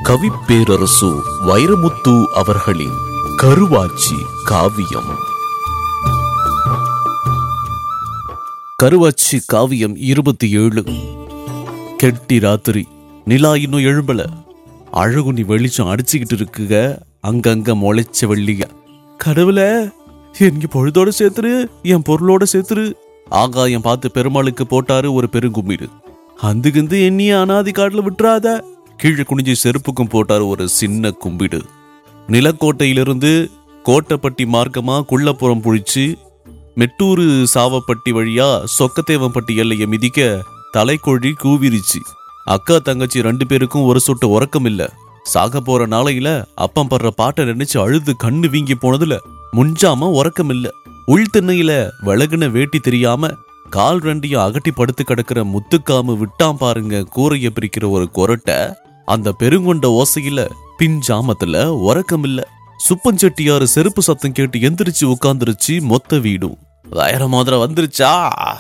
கவிப்பேரரசு வைரமுத்து அவர்களின் கருவாச்சி காவியம் கருவாச்சி காவியம் இருபத்தி ஏழு கெட்டி ராத்திரி நிலா இன்னும் எழும்பல அழகுனி வெளிச்சம் அடிச்சுக்கிட்டு இருக்குக அங்கங்க முளைச்ச வெள்ளிய கடவுளே எனக்கு பொழுதோட சேர்த்துரு என் பொருளோட சேர்த்துரு ஆகாயம் பார்த்து பெருமாளுக்கு போட்டாரு ஒரு பெருங்கும்மிடு அந்துகிந்து எண்ணிய அனாதி காட்டுல விட்டுறாத கீழே குனிஞ்சு செருப்புக்கும் போட்டாரு ஒரு சின்ன கும்பிடு நிலக்கோட்டையிலிருந்து கோட்டைப்பட்டி மார்க்கமா குள்ளப்புறம் புழிச்சு மெட்டூரு சாவப்பட்டி வழியா சொக்கத்தேவம்பட்டி எல்லையை மிதிக்க தலைக்கொழி கூவிரிச்சு அக்கா தங்கச்சி ரெண்டு பேருக்கும் ஒரு சொட்டு உறக்கம் இல்ல சாக போற நாளையில அப்பம் படுற பாட்டை நினைச்சு அழுது கண்ணு வீங்கி போனதுல முஞ்சாம உறக்கம் இல்ல உள் திண்ணையில விலகுன வேட்டி தெரியாம கால் ரெண்டையும் அகட்டி படுத்து கிடக்கிற முத்துக்காமு விட்டாம் பாருங்க கூரைய பிரிக்கிற ஒரு கொரட்டை அந்த பெருங்கொண்ட ஓசையில பிஞ்சாமத்துல உறக்கம் இல்ல சுப்பஞ்செட்டியாரு செருப்பு சத்தம் கேட்டு எந்திரிச்சு உட்காந்துருச்சு மொத்த வீடும் வைர மோதிரம் வந்துருச்சா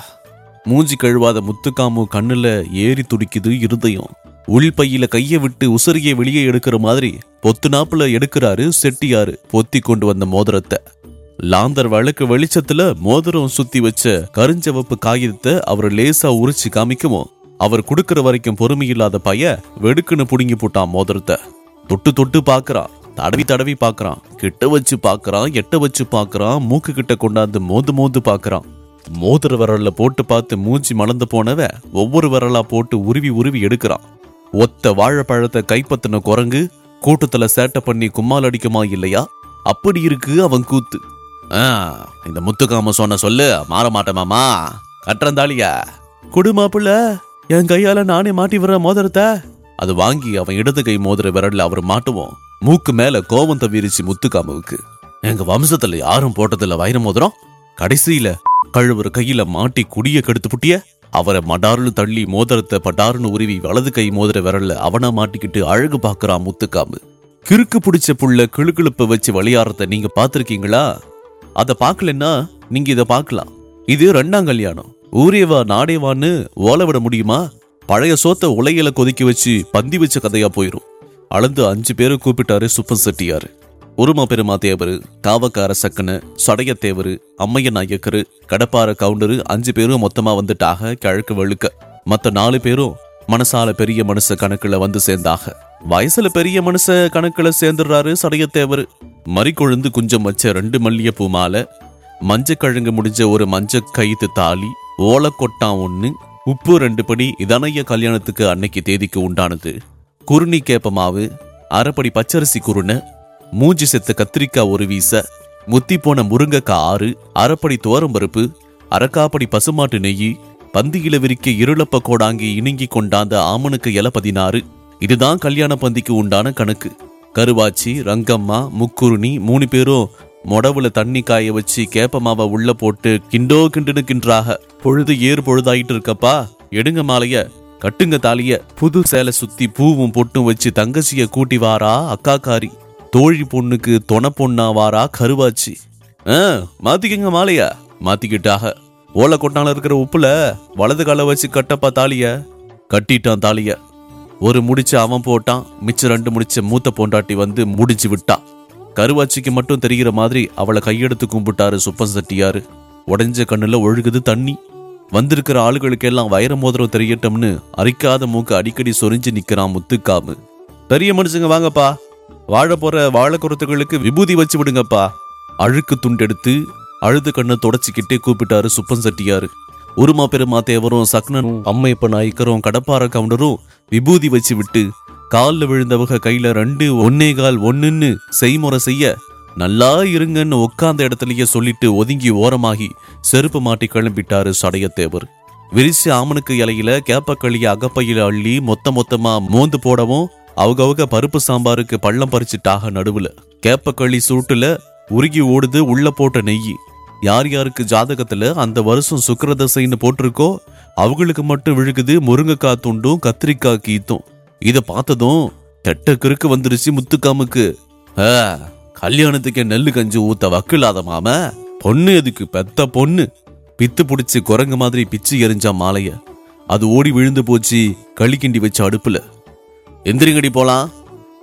மூஞ்சி கழுவாத முத்துக்காமு கண்ணுல ஏறி துடிக்குது இருதயம் உள் பையில கைய விட்டு உசரியை வெளியே எடுக்கிற மாதிரி பொத்து நாப்புல எடுக்கிறாரு செட்டியாரு பொத்தி கொண்டு வந்த மோதிரத்தை லாந்தர் வழக்கு வெளிச்சத்துல மோதிரம் சுத்தி வச்ச கருஞ்சவப்பு காகிதத்தை அவர் லேசா உரிச்சு காமிக்கவும் அவர் கொடுக்கிற வரைக்கும் பொறுமையில்லாத பைய வெடுக்குன்னு புடுங்கி போட்டான் மோதிரத்தை தொட்டு தொட்டு பாக்குறான் தடவி தடவி பாக்குறான் கிட்ட வச்சு பாக்குறான் எட்ட வச்சு பாக்குறான் மூக்கு கிட்ட கொண்டாந்து மோந்து மோந்து பாக்குறான் மோதிர விரல்ல போட்டு பார்த்து மூஞ்சி மலர்ந்து போனவ ஒவ்வொரு விரலா போட்டு உருவி உருவி எடுக்கிறான் ஒத்த வாழைப்பழத்தை கைப்பத்தின குரங்கு கூட்டத்துல சேட்டை பண்ணி கும்மால் அடிக்குமா இல்லையா அப்படி இருக்கு அவன் கூத்து ஆ, இந்த முத்துக்காம சொன்ன சொல்லு மாற மாட்டேன் மாமா கட்டுறந்தாலியா குடுமாப்புல என் கையால நானே மாட்டி வர மோதிரத்தை அது வாங்கி அவன் இடது கை மோதிர விரல்ல அவர் மாட்டுவோம் மூக்கு மேல கோபம் தவிரிச்சு முத்துக்காமுவுக்கு எங்க வம்சத்துல யாரும் போட்டதில்ல வைர மோதிரம் கடைசியில கழுவுற கையில மாட்டி குடிய கெடுத்து புட்டிய அவரை மடார்னு தள்ளி மோதிரத்தை படார்னு உருவி வலது கை மோதிர விரல்ல அவனா மாட்டிக்கிட்டு அழகு பாக்குறான் முத்துக்காமு கிறுக்கு பிடிச்ச புள்ள கிளுகிழுப்ப வச்சு விளையாடுறத நீங்க பாத்திருக்கீங்களா அத பார்க்கலன்னா நீங்க இத பார்க்கலாம் இது ரெண்டாம் கல்யாணம் ஊரேவா நாடேவான்னு ஓல விட முடியுமா பழைய சோத்த உலையில கொதிக்க வச்சு பந்தி வச்ச கதையா போயிரும் அளந்து அஞ்சு பேரை கூப்பிட்டாரு சுப்பன் செட்டியாரு உருமா பெருமா தேவரு காவக்கார சக்கனு சடையத்தேவரு அம்மைய நாயக்கரு கடப்பார கவுண்டரு அஞ்சு பேரும் மொத்தமா வந்துட்டாக கிழக்கு வெளுக்க மத்த நாலு பேரும் மனசால பெரிய மனுஷ கணக்குல வந்து சேர்ந்தாக வயசுல பெரிய மனுஷ கணக்குல சேர்ந்துடுறாரு சடையத்தேவரு மறிக்கொழுந்து குஞ்சம் வச்ச ரெண்டு மல்லிகைப்பூ மாலை மஞ்சக்கிழங்கு முடிஞ்ச ஒரு மஞ்ச கயித்து தாலி ஓலக்கொட்டான் ஒண்ணு உப்பு ரெண்டு படி இதனைய கல்யாணத்துக்கு அன்னைக்கு தேதிக்கு உண்டானது குருணி கேப்ப மாவு அரைப்படி பச்சரிசி குருணை மூஞ்சி செத்த கத்திரிக்காய் ஒரு வீச முத்தி போன முருங்கைக்காய் ஆறு அரைப்படி துவரம்பருப்பு அரக்காப்படி பசுமாட்டு நெய் பந்தியில விரிக்க இருளப்ப கோடாங்கி இணுங்கி கொண்டாந்த ஆமனுக்கு இல பதினாறு இதுதான் கல்யாண பந்திக்கு உண்டான கணக்கு கருவாச்சி ரங்கம்மா முக்குருணி மூணு பேரும் மொடவுல தண்ணி காய வச்சு கேப்பமாவை உள்ள போட்டு கிண்டோ கிண்டுன்னு கின்றாக பொழுது ஏறு பொழுதாயிட்டு இருக்கப்பா எடுங்க மாலைய கட்டுங்க தாலிய புது சேலை சுத்தி பூவும் பொட்டும் வச்சு தங்கச்சிய கூட்டி வாரா அக்காக்காரி தோழி பொண்ணுக்கு தொண பொண்ணா வாரா கருவாச்சி ஆ மாத்திக்கங்க மாலையா மாத்திக்கிட்டாக ஓலை கொட்டால இருக்கிற உப்புல வலது கால வச்சு கட்டப்பா தாலிய கட்டிட்டான் தாலிய ஒரு முடிச்ச அவன் போட்டான் மிச்ச ரெண்டு முடிச்ச மூத்த பொண்டாட்டி வந்து முடிச்சு விட்டா கருவாச்சிக்கு மட்டும் தெரிகிற மாதிரி அவளை கையெடுத்து கும்பிட்டாரு சுப்பன் செட்டியாரு உடைஞ்ச கண்ணுல ஒழுகுது தண்ணி வந்திருக்கிற ஆளுகளுக்கெல்லாம் வைர மோதிரம் தெரியட்டும்னு அரிக்காத மூக்கு அடிக்கடி சொரிஞ்சு நிக்கிறான் முத்துக்காமு பெரிய மனுஷங்க வாங்கப்பா வாழ போற வாழைக்குறத்துகளுக்கு விபூதி வச்சு விடுங்கப்பா அழுக்கு துண்டெடுத்து அழுது கண்ணை தொடச்சிக்கிட்டே கூப்பிட்டாரு சுப்பன் செட்டியாரு உருமா பெருமா தேவரும் சக்னனும் அம்மையப்ப நாய்க்கரும் கடப்பார கவுண்டரும் விபூதி வச்சு விட்டு கால்ல விழுந்தவக கையில ரெண்டு ஒன்னே கால் ஒண்ணுன்னு செய்முறை செய்ய நல்லா இருங்கன்னு உட்கார்ந்த இடத்துலயே சொல்லிட்டு ஒதுங்கி ஓரமாகி செருப்பு மாட்டி கிளம்பிட்டாரு சடையத்தேவர் விரிச்சு ஆமனுக்கு இலையில கேப்பக்களிய அகப்பையில அள்ளி மொத்த மொத்தமா மோந்து போடவும் அவகவக பருப்பு சாம்பாருக்கு பள்ளம் பறிச்சுட்டாக நடுவுல கேப்பக்களி சூட்டுல உருகி ஓடுது உள்ள போட்ட நெய் யார் யாருக்கு ஜாதகத்துல அந்த வருஷம் சுக்கிரதசைன்னு போட்டிருக்கோ அவங்களுக்கு மட்டும் விழுகுது முருங்கைக்காய் துண்டும் கத்திரிக்காய் கீத்தும் இத பார்த்ததும் தெட்ட கிறுக்கு வந்துருச்சு முத்துக்காமுக்கு ஆ, கல்யாணத்துக்கு நெல்லு கஞ்சி ஊத்த வக்கில்லாத மாம பொண்ணு எதுக்கு பெத்த பொண்ணு பித்து புடிச்சு குரங்கு மாதிரி பிச்சு எரிஞ்சா மாலைய அது ஓடி விழுந்து போச்சு களி கிண்டி வச்ச அடுப்புல எந்திரிங்கடி போலாம்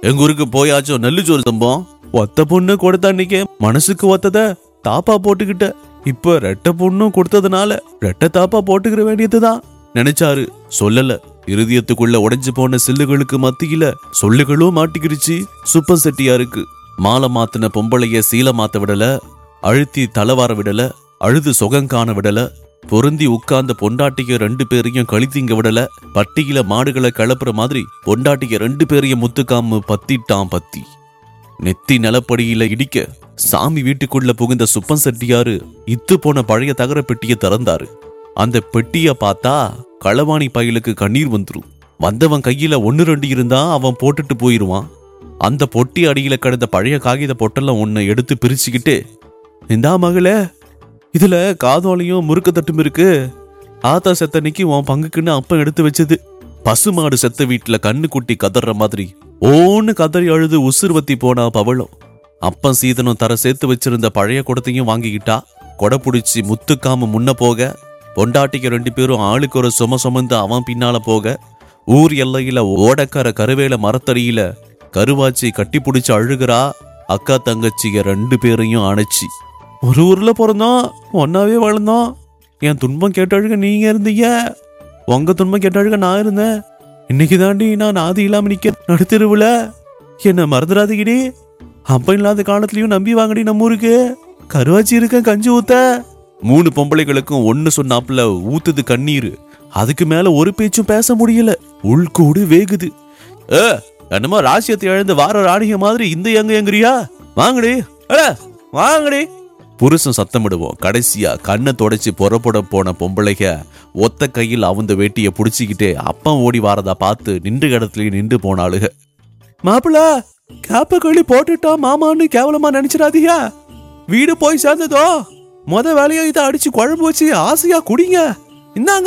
எங்க ஊருக்கு போயாச்சும் நெல்லு சோறு தம்போம் ஒத்த பொண்ணு கொடுத்த அன்னைக்கு மனசுக்கு ஒத்தத தாப்பா போட்டுக்கிட்ட இப்ப ரெட்டை பொண்ணும் கொடுத்ததுனால ரெட்டை தாப்பா போட்டுக்கிற வேண்டியதுதான் நினைச்சாரு சொல்லல இருதயத்துக்குள்ள உடைஞ்சு போன சில்லுகளுக்கு மத்தியில சொல்லுகளும் மாட்டிக்கிருச்சு சுப்ப செட்டியாருக்கு மாலை மாத்தின பொம்பளைய சீலை மாத்த விடல அழுத்தி தலைவார விடல அழுது சுகம் காண விடல பொருந்தி உட்கார்ந்த பொண்டாட்டிக ரெண்டு பேரையும் கழித்திங்க விடல பட்டியில மாடுகளை கிளப்புற மாதிரி பொண்டாட்டிக ரெண்டு பேரையும் முத்துக்காம பத்திட்டான் பத்தி நெத்தி நிலப்படியில இடிக்க சாமி வீட்டுக்குள்ள புகுந்த சுப்பன் செட்டியாரு இத்து போன பழைய தகர பெட்டியை திறந்தாரு அந்த பெட்டிய பார்த்தா களவாணி பயலுக்கு கண்ணீர் வந்துரும் வந்தவன் கையில ஒன்னு ரெண்டு இருந்தா அவன் போட்டுட்டு போயிருவான் அந்த பொட்டி அடியில கிடந்த பழைய காகித பொட்டெல்லாம் ஒன்னை எடுத்து பிரிச்சுக்கிட்டு இந்தா மகளே இதுல காதோலையும் முறுக்கு தட்டும் இருக்கு ஆத்தா செத்தன்னைக்கு உன் பங்குக்குன்னு அப்பன் எடுத்து வச்சது பசுமாடு செத்த வீட்டுல கண்ணு குட்டி கதற மாதிரி ஓன்னு கதறி அழுது உசுர்வத்தி போனா பவளம் அப்பன் சீதனம் தர சேர்த்து வச்சிருந்த பழைய குடத்தையும் வாங்கிக்கிட்டா கொடை புடிச்சு முத்துக்காம முன்ன போக பொண்டாட்டிக்கு ரெண்டு பேரும் ஆளுக்கு ஒரு சும சுமந்து அவன் பின்னால போக ஊர் எல்லையில ஓடக்கர கருவேல மரத்தடியில கருவாச்சி கட்டி பிடிச்சு அழுகிறா அக்கா தங்கச்சிங்க ரெண்டு பேரையும் அணைச்சி ஒரு ஊர்ல பிறந்தோம் ஒன்னாவே வளர்ந்தோம் என் துன்பம் கேட்டழுக நீங்க இருந்தீங்க உங்க துன்பம் கேட்டழுக நான் இருந்தேன் இன்னைக்கு தாண்டி நான் ஆதி இல்லாம நிக்க நடுத்தெருவுல என்ன மறந்துடாதீங்கடி அப்ப இல்லாத காலத்துலயும் நம்பி வாங்கடி நம்ம ஊருக்கு கருவாச்சி இருக்க கஞ்சி ஊத்த மூணு பொம்பளைகளுக்கும் ஒன்னு சொன்னாப்புல ஊத்துது கண்ணீர் அதுக்கு மேல ஒரு பேச்சும் பேச முடியல உள்கூடு வேகுது ஏ என்னமோ ராசியத்தை இழந்து வார ராணிக மாதிரி இந்த எங்க எங்கிறியா வாங்கடி அட வாங்கடி புருஷன் சத்தமிடுவோம் கடைசியா கண்ணை தொடச்சி புறப்பட போன பொம்பளைக ஒத்த கையில் அவந்த வேட்டிய புடிச்சுக்கிட்டே அப்பன் ஓடி வாரதா பார்த்து நின்ற இடத்துலயே நின்று போனாளுக மாப்பிள கேப்ப களி போட்டுட்டா மாமான்னு கேவலமா நினைச்சிடாதீங்க வீடு போய் சேர்ந்ததோ முத வேலையா இதை அடிச்சு குழம்பு வச்சு ஆசையா குடிங்க இந்தாங்க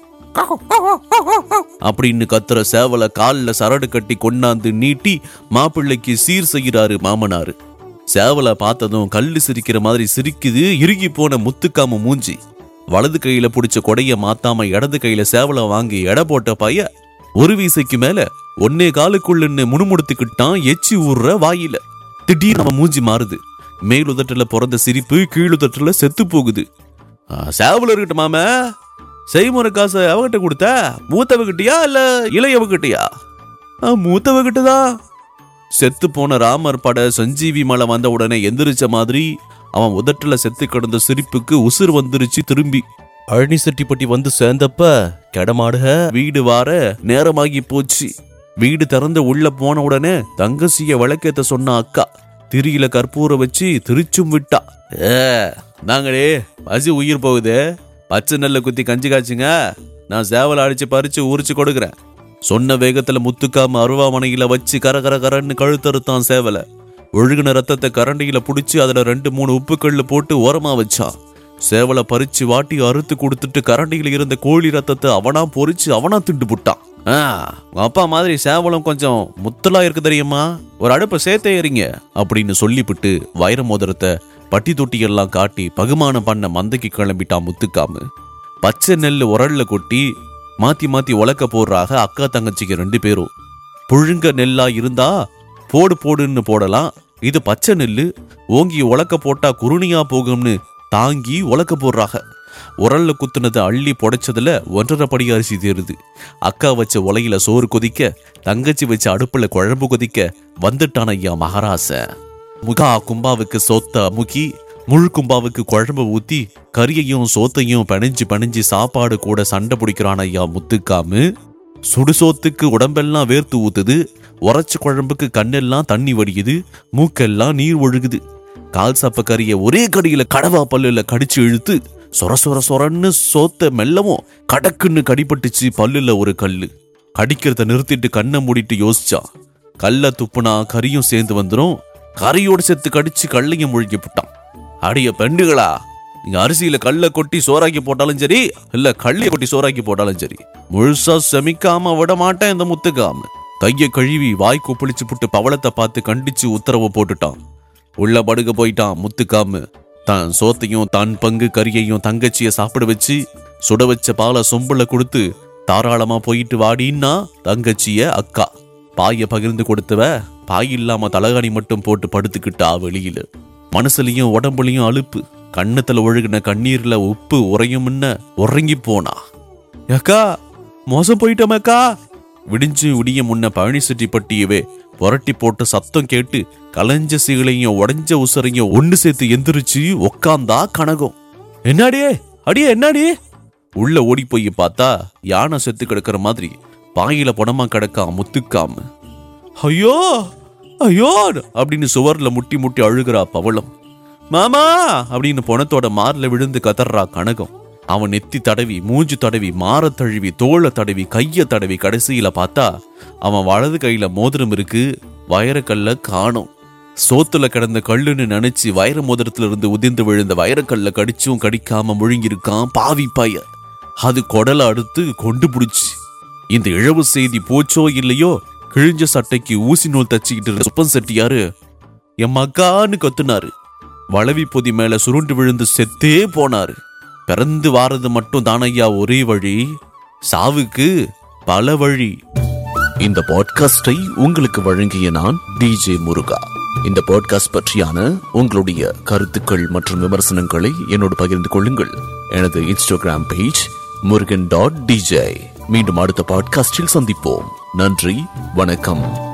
அப்படின்னு கத்துற சேவலை காலில் சரடு கட்டி கொண்டாந்து நீட்டி மாப்பிள்ளைக்கு சீர் செய்கிறாரு மாமனாரு சேவலை பார்த்ததும் கல்லு சிரிக்கிற மாதிரி சிரிக்குது இறுகி போன முத்துக்காம மூஞ்சி வலது கையில பிடிச்ச கொடைய மாத்தாம இடது கையில சேவலை வாங்கி எடை போட்ட பைய ஒரு வீசைக்கு மேல ஒன்னே காலுக்குள்ளன்னு முணுமுடுத்துக்கிட்டான் எச்சி ஊறுற வாயில திடீர்னு அவன் மூஞ்சி மாறுது மேலுதட்டுல பிறந்த சிரிப்பு கீழுதட்டுல செத்து போகுது ஆ, சேவல் இருக்கட்டும் மாம செய்முறை காசை அவகிட்ட கொடுத்த மூத்தவகிட்டயா இல்ல இளையவகிட்டயா மூத்தவகிட்ட தான் செத்து போன ராமர் பட சஞ்சீவி மலை வந்த உடனே எந்திரிச்ச மாதிரி அவன் உதட்டுல செத்து கிடந்த சிரிப்புக்கு உசுர் வந்துருச்சு திரும்பி அழனி செட்டிப்பட்டி வந்து சேர்ந்தப்ப கெடமாடுக வீடு வார நேரமாகி போச்சு வீடு திறந்து உள்ள போன உடனே தங்கச்சிய விளக்கேத்த சொன்ன அக்கா திரியில கற்பூர வச்சு திரிச்சும் விட்டா ஏ நாங்களே பசி உயிர் போகுது பச்சை நெல்லை குத்தி கஞ்சி காய்ச்சுங்க நான் சேவலை அடிச்சு பறிச்சு உரிச்சு கொடுக்குறேன் சொன்ன வேகத்துல முத்துக்காம அருவாமனையில வச்சு கர கர கரன்னு கழுத்தறுத்தான் சேவலை ஒழுகுன ரத்தத்தை கரண்டியில புடிச்சு அதுல ரெண்டு மூணு உப்பு கல்லு போட்டு ஓரமா வச்சான் சேவலை பறிச்சு வாட்டி அறுத்து கொடுத்துட்டு கரண்டியில இருந்த கோழி ரத்தத்தை அவனா பொறிச்சு அவனா திண்டு புட்டான் ஆ, உங்க அப்பா மாதிரி சேவலம் கொஞ்சம் முத்தலா இருக்கு தெரியுமா ஒரு அடுப்பை சேர்த்தே எறிங்க அப்படின்னு சொல்லிவிட்டு வைர மோதிரத்தை பட்டி தொட்டி எல்லாம் காட்டி பகுமானம் பண்ண மந்தைக்கு கிளம்பிட்டான் முத்துக்காமு பச்சை நெல் உரல்ல கொட்டி மாத்தி மாத்தி உலக்க போடுறாக அக்கா தங்கச்சிக்கு ரெண்டு பேரும் புழுங்க நெல்லா இருந்தா போடு போடுன்னு போடலாம் இது பச்சை நெல்லு ஓங்கி உலக்க போட்டா குருணியா போகும்னு தாங்கி உலக்க போடுறாக உரல்ல குத்துனது அள்ளி புடைச்சதுல ஒன்றரை படி அரிசி தேருது அக்கா வச்ச உலையில சோறு கொதிக்க தங்கச்சி வச்ச அடுப்புல குழம்பு கொதிக்க வந்துட்டான் ஐயா மகாராச முகா கும்பாவுக்கு சோத்த முக்கி முழு கும்பாவுக்கு குழம்பு ஊத்தி கறியையும் சோத்தையும் பணிஞ்சு பணிஞ்சு சாப்பாடு கூட சண்டை பிடிக்கிறான் ஐயா முத்துக்காமு சுடுசோத்துக்கு உடம்பெல்லாம் வேர்த்து ஊத்துது உரைச்ச குழம்புக்கு கண்ணெல்லாம் தண்ணி வடியுது மூக்கெல்லாம் நீர் ஒழுகுது கால் சப்ப கறிய ஒரே கடியில கடவா பல்லுல கடிச்சு இழுத்து சொர சொர சொரன்னு சோத்த மெல்லவும் கடக்குன்னு கடிபட்டுச்சு பல்லுல ஒரு கல்லு கடிக்கிறத நிறுத்திட்டு கண்ணை மூடிட்டு யோசிச்சான் கல்ல துப்புனா கறியும் சேர்ந்து வந்துரும் கறியோட சேர்த்து கடிச்சு கல்லையும் முழுகி விட்டான் அடிய பெண்டுகளா நீங்க அரிசியில கல்ல கொட்டி சோறாக்கி போட்டாலும் சரி இல்ல கள்ளிய கொட்டி சோறாக்கி போட்டாலும் சரி முழுசா செமிக்காம விட மாட்டேன் இந்த முத்துக்காம கைய கழுவி வாய் கொப்பளிச்சு புட்டு பவளத்தை பார்த்து கண்டிச்சு உத்தரவு போட்டுட்டான் உள்ள படுக்க போயிட்டான் முத்துக்காமு தான் சோத்தையும் தான் பங்கு கறியையும் தங்கச்சிய சாப்பிட வச்சு சுட வச்ச பாலை சொம்புல கொடுத்து தாராளமா போயிட்டு வாடின்னா தங்கச்சிய அக்கா பாய பகிர்ந்து கொடுத்தவ பாய் இல்லாம தலகாணி மட்டும் போட்டு படுத்துக்கிட்டா வெளியில மனசுலயும் உடம்புலயும் அலுப்பு கண்ணத்துல ஒழுகின கண்ணீர்ல உப்பு உறையும்னு உறங்கி போனா ஏக்கா மோசம் போயிட்டோமேக்கா விடிஞ்சு விடிய முன்ன பழனிசெட்டி பட்டியவே புரட்டி போட்ட சத்தம் கேட்டு கலைஞ்ச சீகளையும் உடைஞ்ச உசரையும் ஒண்ணு சேர்த்து எந்திரிச்சு உக்காந்தா கனகம் என்னாடியே அடியே என்னாடி உள்ள ஓடி போய் பார்த்தா யானை செத்து கிடக்கிற மாதிரி பாயில புடமா கிடக்கா முத்துக்காம ஐயோ ஐயோ அப்படின்னு சுவர்ல முட்டி முட்டி அழுகிறா பவளம் மாமா அப்படின்னு பொணத்தோட மார்ல விழுந்து கதறா கனகம் அவன் நெத்தி தடவி மூஞ்சி தடவி மாற தழுவி தோள தடவி கைய தடவி கடைசியில பார்த்தா அவன் வலது கையில மோதிரம் இருக்கு வைரக்கல்ல காணோம் சோத்துல கிடந்த கல்லுன்னு நினைச்சு வைர மோதிரத்துல இருந்து உதிர்ந்து விழுந்த வைரக்கல்ல கடிச்சும் கடிக்காம முழுங்கியிருக்கான் பாவி பைய அது கொடலை அடுத்து கொண்டு புடிச்சு இந்த இழவு செய்தி போச்சோ இல்லையோ கிழிஞ்ச சட்டைக்கு ஊசி நூல் தச்சுக்கிட்டு இருந்த சுப்பன் செட்டியாரு என் மக்கான்னு கத்துனாரு வளவி பொதி மேல சுருண்டு விழுந்து செத்தே போனாரு பிறந்து வாரது மட்டும் தானையா ஒரே வழி சாவுக்கு பல வழி இந்த பாட்காஸ்டை உங்களுக்கு வழங்கிய நான் டிஜே முருகா இந்த பாட்காஸ்ட் பற்றியான உங்களுடைய கருத்துக்கள் மற்றும் விமர்சனங்களை என்னோடு பகிர்ந்து கொள்ளுங்கள் எனது Instagram page Murugan dot DJ மீண்டும் அடுத்த பாட்காஸ்டில் சந்திப்போம் நன்றி வணக்கம்